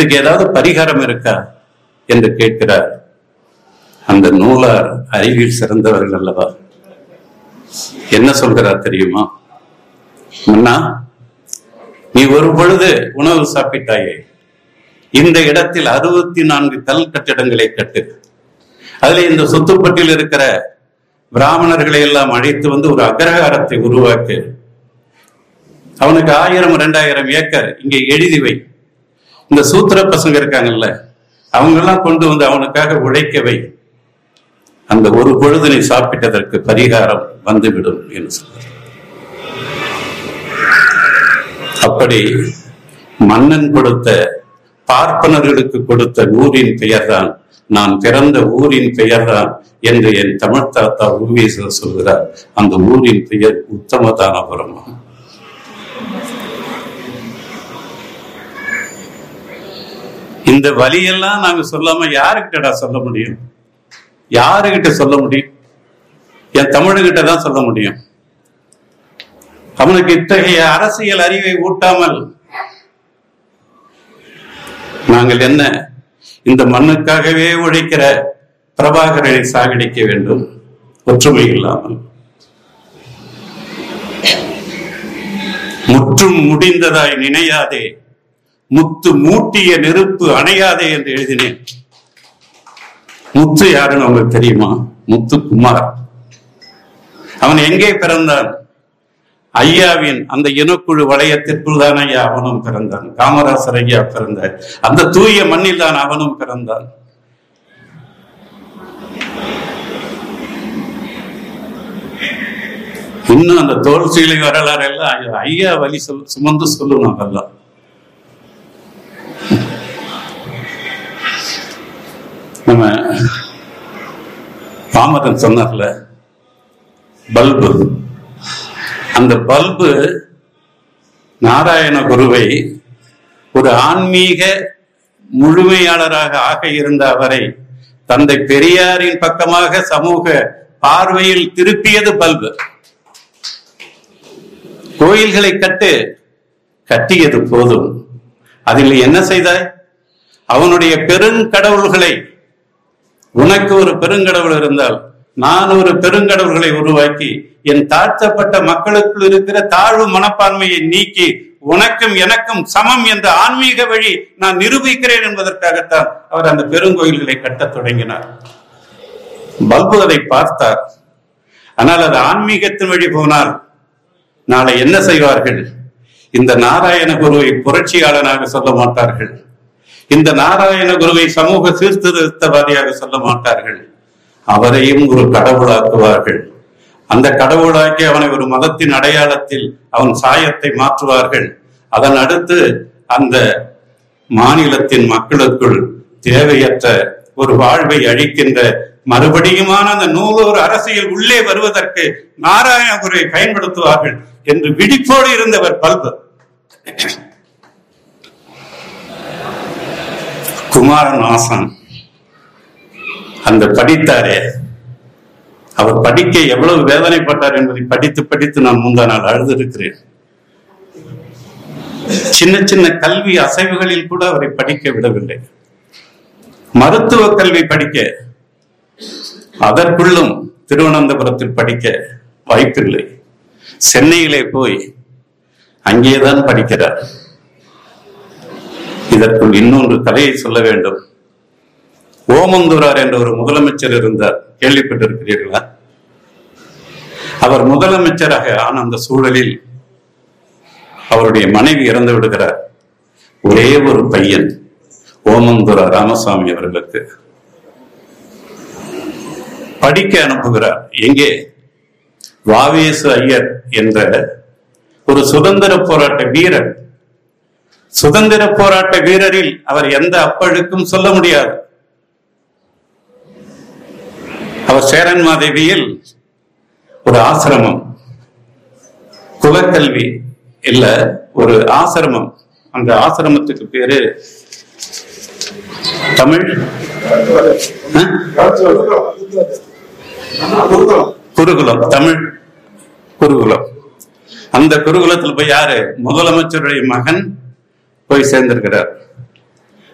இதுக்கு ஏதாவது பரிகாரம் இருக்கா என்று கேட்கிறார் அந்த நூலார் அறிவில் சிறந்தவர்கள் அல்லவா என்ன சொல்கிறார் தெரியுமா மன்னா நீ ஒரு பொழுது உணவு சாப்பிட்டாயே இந்த இடத்தில் அறுபத்தி நான்கு கல் கட்டிடங்களை கட்டு அதுல இந்த சுத்துப்பட்டில் இருக்கிற பிராமணர்களை எல்லாம் அழைத்து வந்து ஒரு அக்ரஹாரத்தை உருவாக்கு அவனுக்கு ஆயிரம் ரெண்டாயிரம் ஏக்கர் இங்கே எழுதி வை இந்த சூத்திர பசங்க இருக்காங்கல்ல அவங்க எல்லாம் கொண்டு வந்து அவனுக்காக உழைக்க வை அந்த ஒரு பொழுது நீ சாப்பிட்டதற்கு பரிகாரம் வந்துவிடும் என்று சொல்றார் அப்படி மன்னன் கொடுத்த பார்ப்பனர்களுக்கு கொடுத்த ஊரின் பெயர்தான் நான் பிறந்த ஊரின் பெயர்தான் என்று என் தமிழ் தாத்தா ஊவேசர் சொல்கிறார் அந்த ஊரின் பெயர் உத்தமதானபுரம் இந்த வழியெல்லாம் நாங்க சொல்லாம யாருக்கிட்டடா சொல்ல முடியும் யாருகிட்ட சொல்ல முடியும் என் தமிழுகிட்ட தான் சொல்ல முடியும் அவனுக்கு இத்தகைய அரசியல் அறிவை ஊட்டாமல் நாங்கள் என்ன இந்த மண்ணுக்காகவே உழைக்கிற பிரபாகரனை சாகடிக்க வேண்டும் ஒற்றுமை இல்லாமல் முற்றும் முடிந்ததாய் நினையாதே முத்து மூட்டிய நெருப்பு அணையாதே என்று எழுதினேன் முத்து யாருன்னு உங்களுக்கு தெரியுமா முத்து குமார் அவன் எங்கே பிறந்தான் ஐயாவின் அந்த இனக்குழு வளையத்திற்குள் தான் ஐயா அவனும் பிறந்தான் காமராசர் ஐயா பிறந்தார் அந்த தூய மண்ணில் தான் அவனும் பிறந்தான் இன்னும் அந்த தோல் சீலை வரலாறு எல்லாம் ஐயா வழி சொல் சுமந்து சொல்லணும் அதெல்லாம் நம்ம பாமரன் சொன்னார்ல பல்பு அந்த பல்பு நாராயண குருவை ஒரு ஆன்மீக முழுமையாளராக ஆக இருந்த அவரை தந்தை பெரியாரின் பக்கமாக சமூக பார்வையில் திருப்பியது பல்பு கோயில்களை கட்டு கட்டியது போதும் அதில் என்ன செய்தாய் அவனுடைய பெருங்கடவுள்களை உனக்கு ஒரு பெருங்கடவுள் இருந்தால் நான் ஒரு பெருங்கடவுள்களை உருவாக்கி என் தாழ்த்தப்பட்ட மக்களுக்குள் இருக்கிற தாழ்வு மனப்பான்மையை நீக்கி உனக்கும் எனக்கும் சமம் என்ற ஆன்மீக வழி நான் நிரூபிக்கிறேன் என்பதற்காகத்தான் அவர் அந்த பெருங்கோயில்களை கட்டத் தொடங்கினார் பல்பு அதை பார்த்தார் ஆனால் அது ஆன்மீகத்தின் வழி போனால் நாளை என்ன செய்வார்கள் இந்த நாராயண குருவை புரட்சியாளனாக சொல்ல மாட்டார்கள் இந்த நாராயண குருவை சமூக சீர்திருத்தவாதியாக சொல்ல மாட்டார்கள் அவரையும் ஒரு கடவுளாக்குவார்கள் அந்த கடவுளாக்கி அவனை ஒரு மதத்தின் அடையாளத்தில் அவன் சாயத்தை மாற்றுவார்கள் அதன் அடுத்து அந்த மாநிலத்தின் மக்களுக்குள் தேவையற்ற ஒரு வாழ்வை அழிக்கின்ற மறுபடியுமான அந்த நூலோர் அரசியல் உள்ளே வருவதற்கு நாராயண குருவை பயன்படுத்துவார்கள் என்று விழிப்போடு இருந்தவர் பல்பு குமாரன் ஆசன் அந்த படித்தாரே அவர் படிக்க எவ்வளவு வேதனைப்பட்டார் என்பதை படித்து படித்து நான் முந்தா நாள் அழுதிருக்கிறேன் சின்ன சின்ன கல்வி அசைவுகளில் கூட அவரை படிக்க விடவில்லை மருத்துவ கல்வி படிக்க அதற்குள்ளும் திருவனந்தபுரத்தில் படிக்க வாய்ப்பில்லை சென்னையிலே போய் அங்கேதான் படிக்கிறார் இதற்குள் இன்னொன்று கதையை சொல்ல வேண்டும் ஓமந்தூரார் என்ற ஒரு முதலமைச்சர் இருந்தார் கேள்விப்பட்டிருக்கிறீர்களா அவர் முதலமைச்சராக ஆன அந்த சூழலில் அவருடைய மனைவி இறந்து விடுகிறார் ஒரே ஒரு பையன் ஓமந்துரா ராமசாமி அவர்களுக்கு படிக்க அனுப்புகிறார் எங்கே வாவேசு ஐயர் என்ற ஒரு சுதந்திர போராட்ட வீரர் சுதந்திர போராட்ட வீரரில் அவர் எந்த அப்பழுக்கும் சொல்ல முடியாது அவர் சேரன் மாதேவியில் ஒரு ஆசிரமம் குலக்கல்வி இல்ல ஒரு ஆசிரமம் அந்த ஆசிரமத்துக்கு பேரு தமிழ் ஆ? குருகுலம் தமிழ் குருகுலம் அந்த குருகுலத்தில் போய் யாரு முதலமைச்சருடைய மகன் போய் சேர்ந்திருக்கிறார்